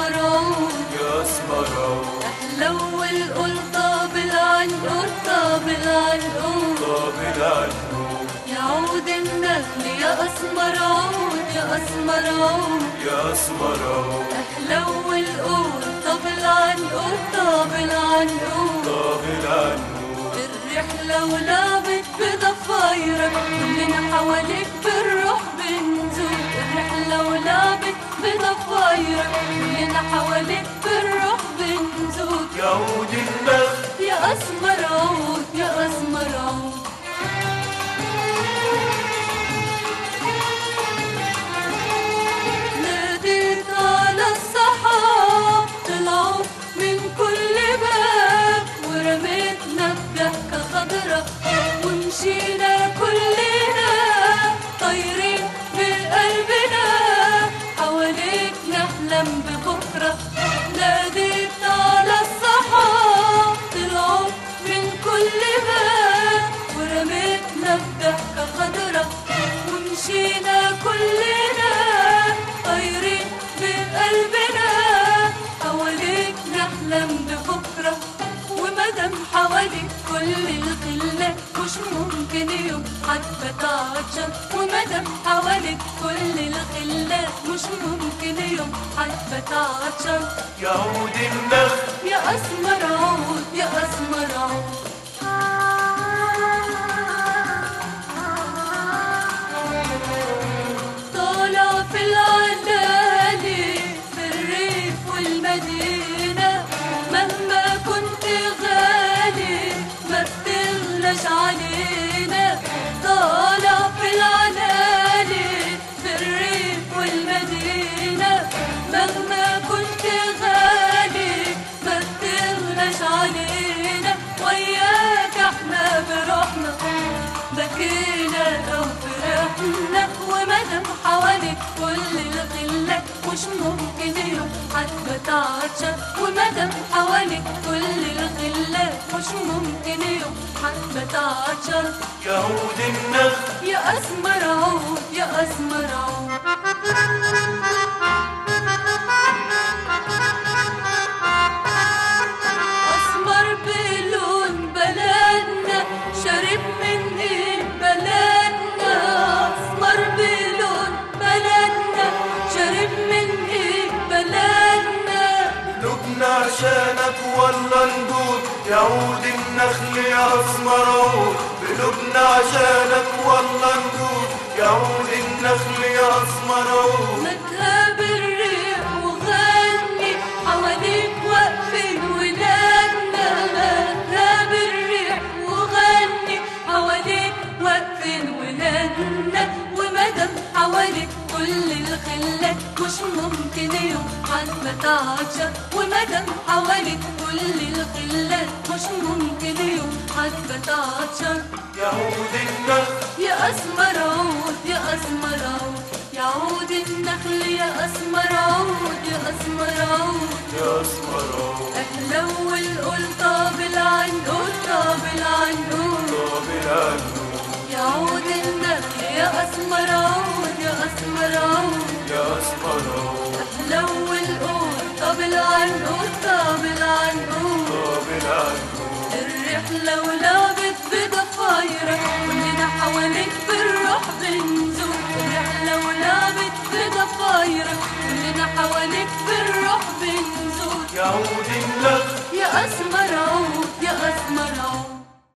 أسمرون يا اسمرون أحلو القلطة بالعنقود بالعنقود طابل عنقود يعود النخل يا أسمرون يا أسمرون يا اسمرون أحلو القلطة بالعنقود بالعنقود طابل عنقود الرحلة ولعبت بضفايرك كلنا حواليك بالروح بنزول الرحلة ولعبت بضفايرك كلنا حواليك بالروح بنزول يعود النخل يا أسمر عود يا أسمر عود ناديت على الصحاب طلعوا من كل باب ورميتنا بضحكة خضرا ومشينا كلنا طايرين بقلبنا حواليك نحلم ببكرة ناديت على الصحاب طلعوا من كل باب ورميتنا بضحكة خضرا ومشينا كلنا طايرين بقلبنا حواليك نحلم ببكرة ومدام حواليك كل الخلة مش ممكن يوم حتى تعطشان ومدام حواليك كل الخلة مش ممكن يوم حتى تعطشان يعود النخل يا أسمر عود يا أسمر عود طالع في العلالي في الريف والمدينة مهما كنت غالي ما بتغلاش علينا طالع في العلالي في الريف والمدينة مهما كنت غالي ما بتغلاش علينا وياك احنا بروحنا بكينا او فرحنا ومدام حواليك كل الغلة مش ممكن يوم حتى تعطشان ومدام حواليك كل الغلة مش ممكن يوم حتى تعطشان يعود النخل يا أسمر عود يا أسمر عود أسمر بلون بلدنا شرب من إيد بلدنا أسمر بلون بلدنا شرب من إيد بلدنا قلوبنا عشانك والله نقول يعود النخل يا اسمرون قلوبنا عشانك والله نقول يعود النخل يا اسمرون متهاب الريح وغني حواليك واقفين ولادنا متهاب الريح وغني حواليك واقفين ولادنا ومدام حواليك كل الخلة مش ممكن يوم حتى تعطشان ومدام حواليك كل الخلة مش ممكن يوم حتى تعطشان يعود النخل يا أسمر عود يا أسمر عود يعود النخل يا أسمر عود يا أسمر عود يا اسمرون أحلو القلطة بالعنقود بالعنقود طابل عنقود يعود النخل يا أسمر عود يا أسمر عود يا اسمرون أحلو القلطة بالعنقود بالعنقود طابل عنقود الرحلة ولعبت بضفايرك كلنا حواليك بالروح بنزور الرحلة ولعبت بضفايرك كلنا حواليك بالروح بنزور يعود النخل يا أسمر عود يا أسمر عود